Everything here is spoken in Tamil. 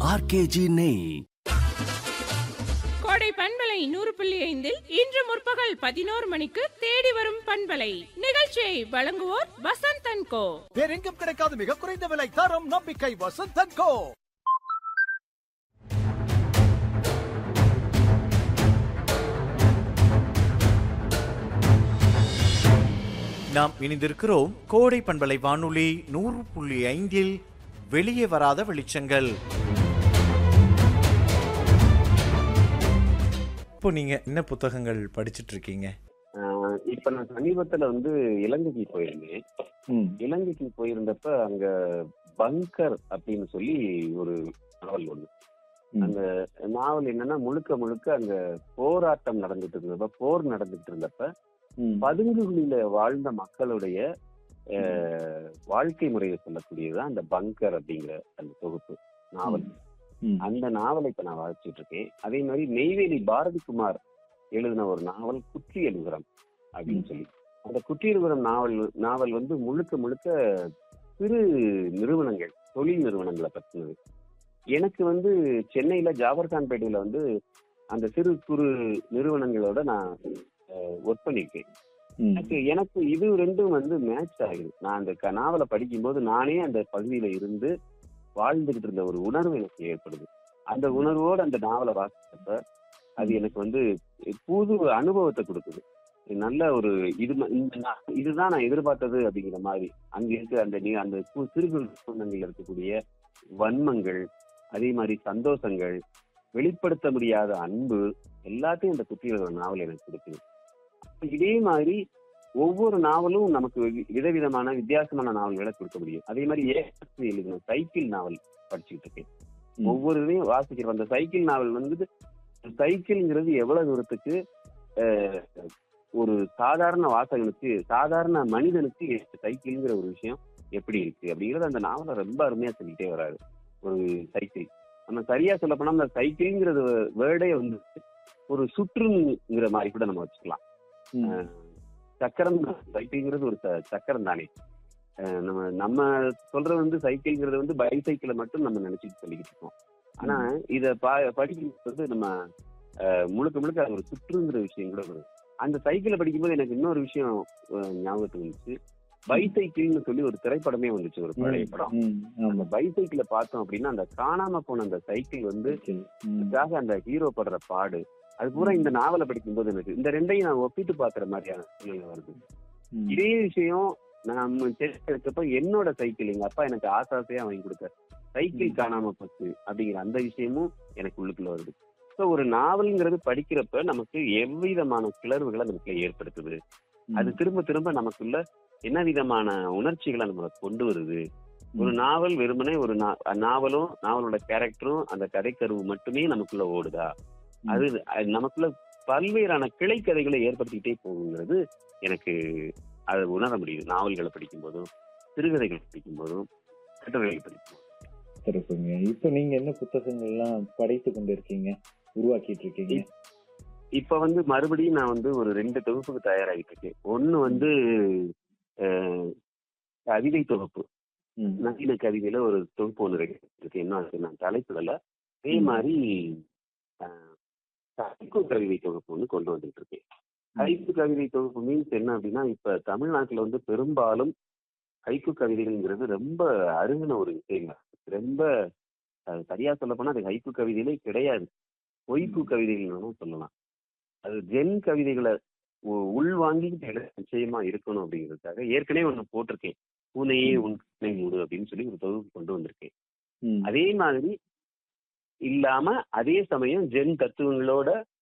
ஆர்கேஜி நெய் கோடை பண்பலை நூறு புள்ளி ஐந்தில் இன்று முற்பகல் பதினோரு மணிக்கு தேடி வரும் பண்பலை நிகழ்ச்சியை வழங்குவோர் வசந்த் அண்ட் கோ வேறெங்கும் கிடைக்காத மிக குறைந்த விலை தரம் நம்பிக்கை வசந்தன் கோ நாம் இணைந்திருக்கிறோம் கோடை பண்பலை வானொலி நூறு புள்ளி ஐந்தில் வெளியே வராத வெளிச்சங்கள் இப்போ நீங்க என்ன புத்தகங்கள் படிச்சிட்டு இருக்கீங்க ஆஹ் இப்ப நான் சமீபத்துல வந்து இலங்கைக்கு போயிருந்தேன் இலங்கைக்கு போயிருந்தப்ப அங்க பங்கர் அப்படின்னு சொல்லி ஒரு நாவல் ஒண்ணு அந்த நாவல் என்னன்னா முழுக்க முழுக்க அங்க போராட்டம் நடந்துட்டு இருந்தப்ப போர் நடந்துட்டு இருந்தப்ப பதுங்குகுழியில வாழ்ந்த மக்களுடைய ஆஹ், வாழ்க்கை முறையை சொல்லக்கூடியதுதான் அந்த பங்கர் அப்படிங்கிற அந்த தொகுப்பு நாவல் அந்த நாவலை இப்ப நான் வாசிச்சுட்டு இருக்கேன் அதே மாதிரி நெய்வேலி பாரதிகுமார் எழுதின ஒரு நாவல் குற்றியலுகரம் அப்படின்னு சொல்லி அந்த குற்றியலுகரம் நாவல் நாவல் வந்து முழுக்க முழுக்க சிறு நிறுவனங்கள் தொழில் நிறுவனங்களை பற்றினது எனக்கு வந்து சென்னையில ஜாபர்கான்பேட்டையில வந்து அந்த சிறு குறு நிறுவனங்களோட நான் ஒர்க் பண்ணியிருக்கேன் எனக்கு எனக்கு இது ரெண்டும் வந்து மேட்ச் ஆகுது நான் அந்த க- நாவலை படிக்கும்போது நானே அந்த பகுதியில இருந்து வாழ்ந்துகிட்டு இருந்த ஒரு உணர்வு எனக்கு ஏற்படுது அந்த உணர்வோடு அந்த நாவலை வாசிச்சப்ப அது எனக்கு வந்து புது அனுபவத்தை கொடுக்குது நல்ல ஒரு இது ம- இந்த நா- இதுதான் நான் எதிர்பார்த்தது அப்படிங்கிற மாதிரி அங்க இருக்க அந்த நீ அந்த கு- சிறு குறு நிறுவனங்கள்ல இருக்கக்கூடிய வன்மங்கள் அதே மாதிரி சந்தோஷங்கள் வெளிப்படுத்த முடியாத அன்பு எல்லாத்தையும் இந்த குட்டியோட நாவல் எனக்கு கொடுக்குது அப்ப இதே மாதிரி ஒவ்வொரு நாவலும் நமக்கு வி- விதவிதமான வித்தியாசமான நாவல்களை கொடுக்க முடியும் அதே மாதிரி ஏ எழுதின சைக்கிள் நாவல் படிச்சுட்டு இருக்கேன் ஒவ்வொரு இதையும் வாசிக்கிறோம் அந்த சைக்கிள் நாவல் வந்து சைக்கிள்ங்கிறது எவ்வளவு தூரத்துக்கு அஹ், ஒரு சாதாரண வாசகனுக்கு சாதாரண மனிதனுக்கு சைக்கிள்ங்கிற ஒரு விஷயம் எப்படி இருக்கு அப்படிங்கறது அந்த நாவலை ரொம்ப அருமையா சொல்லிட்டே வராரு ஒரு சைக்கிள் நம்ம சரியா சொல்ல போனா அந்த சைக்கிள்ங்கிறது வேர்டே வந்து ஒரு சுற்றுங்கிற மாதிரி கூட நம்ம வச்சுக்கலாம் அஹ், சக்கரம் சைக்கிள்ங்கிறது ஒரு ச- சக்கரம் தானே அஹ், நம்ம நம்ம சொல்றது வந்து சைக்கிள்ங்கிறது வந்து பைசைக்கிளை மட்டும் நம்ம நினைச்சிட்டு சொல்லிக்கிட்டு இருக்கோம் ஆனா இத பா படிக்கும்போது வந்து நம்ம அஹ், முழுக்க முழுக்க அது ஒரு சுற்றுங்கிற விஷயம் கூட வரும் அந்த சைக்கிளை படிக்கும்போது எனக்கு இன்னொரு விஷயம் அஹ், ஞாபகத்துக்கு வந்துச்சு பைசைக்கிள்னு சொல்லி ஒரு திரைப்படமே வந்துச்சு ஒரு பழைய படம் அந்த பைசைக்கிளை பார்த்தோம் அப்படின்னா அந்த காணாம போன அந்த சைக்கிள் வந்து அதுக்காக அந்த ஹீரோ படுற பாடு அது பூரா இந்த நாவலை படிக்கும்போது எனக்கு இந்த ரெண்டையும் நான் ஒப்பிட்டு பாக்குற மாதிரியான சூழ்நிலை வருது இதே விஷயம் நான் தெரிஞ்சப்ப என்னோட சைக்கிள் எங்க அப்பா எனக்கு ஆசாசையா வாங்கி கொடுத்த சைக்கிள் காணாம போச்சு அப்படிங்கிற அந்த விஷயமும் எனக்கு உள்ளுக்குள்ள வருது ஸோ ஒரு நாவல்ங்கிறது படிக்கிறப்ப நமக்கு எவ்விதமான கிளர்வுகளை நமக்கு ஏற்படுத்துது அது திரும்ப திரும்ப நமக்குள்ள என்ன விதமான உணர்ச்சிகளை நம்மளை கொண்டு வருது ஒரு நாவல் வெறுமனே ஒரு நா- நாவலும் நாவலோட கேரக்டரும் அந்த கதைக்கருவு மட்டுமே நமக்குள்ள ஓடுதா அது அது நமக்குள்ள பல்வேறான கிளை கதைகளை ஏற்படுத்திக்கிட்டே போகுங்கிறது எனக்கு அதை உணர முடியுது நாவல்களை படிக்கும் போதும் சிறுகதைகள் படிக்கும் போதும் கட்டுரைகள் படிக்கும் போதும். சிறப்புங்க இப்ப நீங்க என்ன புத்தகங்கள்லாம் படைத்து கொண்டு இருக்கீங்க உருவாக்கிட்டு இருக்கீங்க இப்ப வந்து மறுபடியும் நான் வந்து ஒரு ரெண்டு தொகுப்புக்கு தயாராகிட்டு இருக்கேன் ஒண்ணு வந்து அஹ், கவிதை தொகுப்பு ம். நவீன கவிதையில ஒரு தொகுப்பு ஒன்று ரெடி இருக்கு இன்னும் அதுக்கு நான் தலைப்பிடல அதே ம். மாதிரி அஹ், ஹைக்கூ கவிதை தொகுப்பு ஒன்று கொண்டு வந்துட்டு இருக்கேன் ஹைக்கூ கவிதை தொகுப்பு மீன்ஸ் என்ன அப்படின்னா இப்ப தமிழ்நாட்டுல வந்து பெரும்பாலும் ஹைக்கூ கவிதைகள்ங்கிறது ரொம்ப அருகின ஒரு விஷயம் ரொம்ப அஹ், சரியா சொல்ல போனா அது ஹைக்கூ கவிதையிலே கிடையாது பொய்ப்பு கவிதைகள் சொல்லலாம் அது ஜென் கவிதைகளை உ- உள்வாங்கிக்கிட்டு எழுத நிச்சயமா இருக்கணும் அப்படிங்கிறதுக்காக ஏற்கனவே ஒண்ணு போட்டிருக்கேன் பூனையே உன் கண்ணை மூடு அப்படின்னு சொல்லி ஒரு தொகுப்பு கொண்டு வந்திருக்கேன் ம். அதே மாதிரி இல்லாம அதே சமயம் ஜென் தத்துவங்களோட